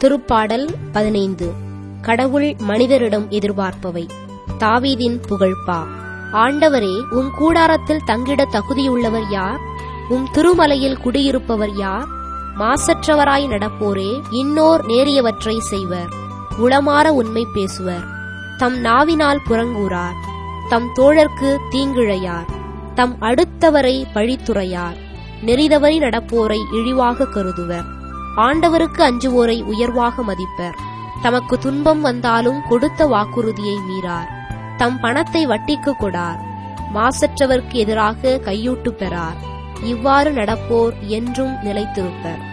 திருப்பாடல் பதினைந்து கடவுள் மனிதரிடம் எதிர்பார்ப்பவை தாவீதின் புகழ்பா ஆண்டவரே உம் கூடாரத்தில் தங்கிட தகுதியுள்ளவர் யார் உம் திருமலையில் குடியிருப்பவர் யார் மாசற்றவராய் நடப்போரே இன்னோர் நேரியவற்றை செய்வர் உளமாற உண்மை பேசுவர் தம் நாவினால் புறங்கூறார் தம் தோழர்க்கு தீங்கிழையார் தம் அடுத்தவரை பழித்துரையார் நெறிதவறி நடப்போரை இழிவாக கருதுவர் ஆண்டவருக்கு அஞ்சுவோரை உயர்வாக மதிப்பர் தமக்கு துன்பம் வந்தாலும் கொடுத்த வாக்குறுதியை மீறார் தம் பணத்தை வட்டிக்கு கொடார் மாசற்றவர்க்கு எதிராக கையூட்டு பெறார் இவ்வாறு நடப்போர் என்றும் நிலைத்திருப்பர்